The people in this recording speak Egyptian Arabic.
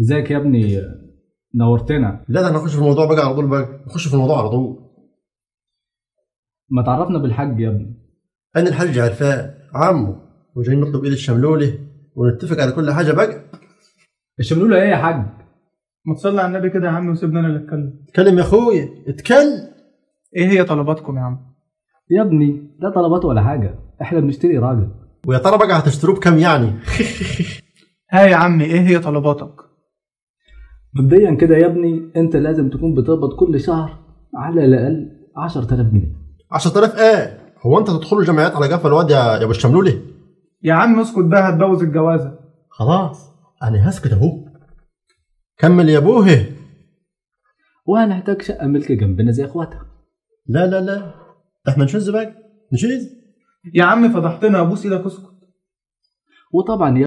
ازيك يا ابني نورتنا لا ده انا نخش في الموضوع بقى على طول بقى نخش في الموضوع على طول ما تعرفنا بالحج يا ابني انا الحاج عرفاه عمه وجايين نطلب ايد الشملولي ونتفق على كل حاجه بقى الشملولة ايه يا حاج ما تصلي على النبي كده يا عم وسيبنا انا اللي اتكلم اتكلم يا اخويا اتكلم ايه هي طلباتكم يا عم يا ابني لا طلبات ولا حاجة احنا بنشتري راجل ويا ترى بقى هتشتروه بكام يعني ها يا عم ايه هي طلباتك مبدئيا كده يا ابني انت لازم تكون بتقبض كل شهر على الاقل 10000 جنيه 10000 ايه هو انت تدخلوا جمعيات على قفا الواد يا يا ابو الشملولي يا عم اسكت بقى هتبوظ الجوازه خلاص انا هسكت اهو كمل يا ابوه وهنحتاج شقة ملك جنبنا زي اخواتها لا لا لا ده احنا نشز بقى نشز يا عم فضحتنا ابوس ايدك اسكت وطبعا يا